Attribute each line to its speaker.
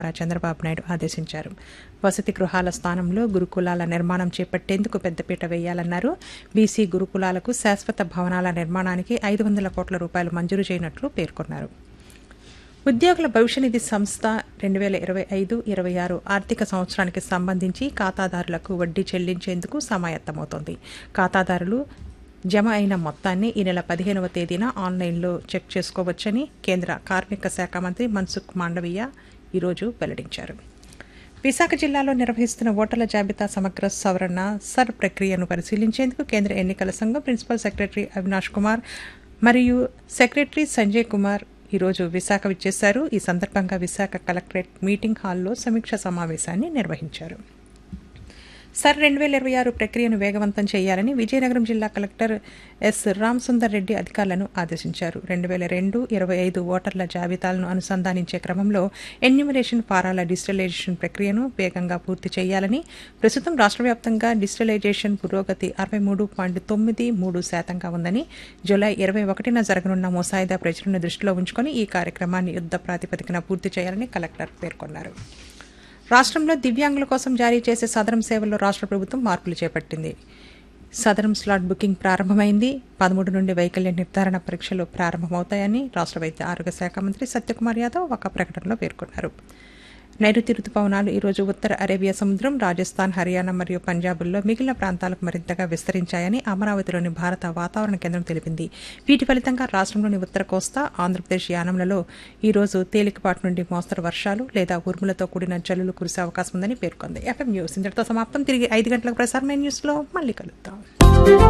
Speaker 1: చంద్రబాబు నాయుడు ఆదేశించారు వసతి గృహాల స్థానంలో గురుకులాల నిర్మాణం చేపట్టేందుకు పెద్దపీట వేయాలన్నారు బీసీ గురుకులాలకు శాశ్వత భవనాల నిర్మాణానికి ఐదు వందల కోట్ల రూపాయలు మంజూరు చేయనట్లు పేర్కొన్నారు ఉద్యోగుల భవిష్య నిధి సంస్థ రెండు వేల ఇరవై ఐదు ఇరవై ఆరు ఆర్థిక సంవత్సరానికి సంబంధించి ఖాతాదారులకు వడ్డీ చెల్లించేందుకు సమాయత్తమవుతోంది ఖాతాదారులు జమ అయిన మొత్తాన్ని ఈ నెల పదిహేనవ తేదీన ఆన్లైన్లో చెక్ చేసుకోవచ్చని కేంద్ర కార్మిక శాఖ మంత్రి మన్సుఖ్ మాండవీయ ఈరోజు వెల్లడించారు విశాఖ జిల్లాలో నిర్వహిస్తున్న ఓటర్ల జాబితా సమగ్ర సవరణ సర్ ప్రక్రియను పరిశీలించేందుకు కేంద్ర ఎన్నికల సంఘం ప్రిన్సిపల్ సెక్రటరీ అవినాష్ కుమార్ మరియు సెక్రటరీ సంజయ్ కుమార్ ఈరోజు విశాఖ విచ్చేశారు ఈ సందర్భంగా విశాఖ కలెక్టరేట్ మీటింగ్ హాల్లో సమీక్ష సమావేశాన్ని నిర్వహించారు సర్ రెండు వేల ఇరవై ఆరు ప్రక్రియను వేగవంతం చేయాలని విజయనగరం జిల్లా కలెక్టర్ ఎస్ రామసుందర్ రెడ్డి అధికారులను ఆదేశించారు రెండు వేల రెండు ఇరవై ఐదు ఓటర్ల జాబితాలను అనుసంధానించే క్రమంలో ఎన్యూమరేషన్ ఫారాల డిజిటలైజేషన్ ప్రక్రియను వేగంగా పూర్తి చేయాలని ప్రస్తుతం రాష్ట్ర వ్యాప్తంగా డిజిటలైజేషన్ పురోగతి అరవై మూడు పాయింట్ తొమ్మిది మూడు శాతంగా ఉందని జూలై ఇరవై ఒకటిన జరగనున్న ముసాయిదా ప్రచురణ దృష్టిలో ఉంచుకొని ఈ కార్యక్రమాన్ని యుద్ధ ప్రాతిపదికన పూర్తి చేయాలని కలెక్టర్ పేర్కొన్నారు రాష్ట్రంలో దివ్యాంగుల కోసం జారీ చేసే సదరం సేవల్లో రాష్ట్ర ప్రభుత్వం మార్పులు చేపట్టింది సదరం స్లాట్ బుకింగ్ ప్రారంభమైంది పదమూడు నుండి వైకల్య నిర్ధారణ పరీక్షలు ప్రారంభమవుతాయని రాష్ట్ర వైద్య ఆరోగ్య శాఖ మంత్రి సత్యకుమార్ యాదవ్ ఒక ప్రకటనలో పేర్కొన్నారు నైరుతి రుతుపవనాలు ఈరోజు ఉత్తర అరేబియా సముద్రం రాజస్థాన్ హర్యానా మరియు పంజాబుల్లో మిగిలిన ప్రాంతాలకు మరింతగా విస్తరించాయని అమరావతిలోని భారత వాతావరణ కేంద్రం తెలిపింది వీటి ఫలితంగా రాష్ట్రంలోని ఉత్తర కోస్తా ఆంధ్రప్రదేశ్ యానంలలో ఈరోజు తేలికపాటి నుండి మోస్తరు వర్షాలు లేదా ఉరుములతో కూడిన జల్లులు కురిసే అవకాశం ఉందని పేర్కొంది ఎఫ్ఎం న్యూస్ ఇంతటితో సమాప్తం తిరిగి ఐదు గంటలకు ప్రసారమైన న్యూస్లో మళ్ళీ కలుద్దాం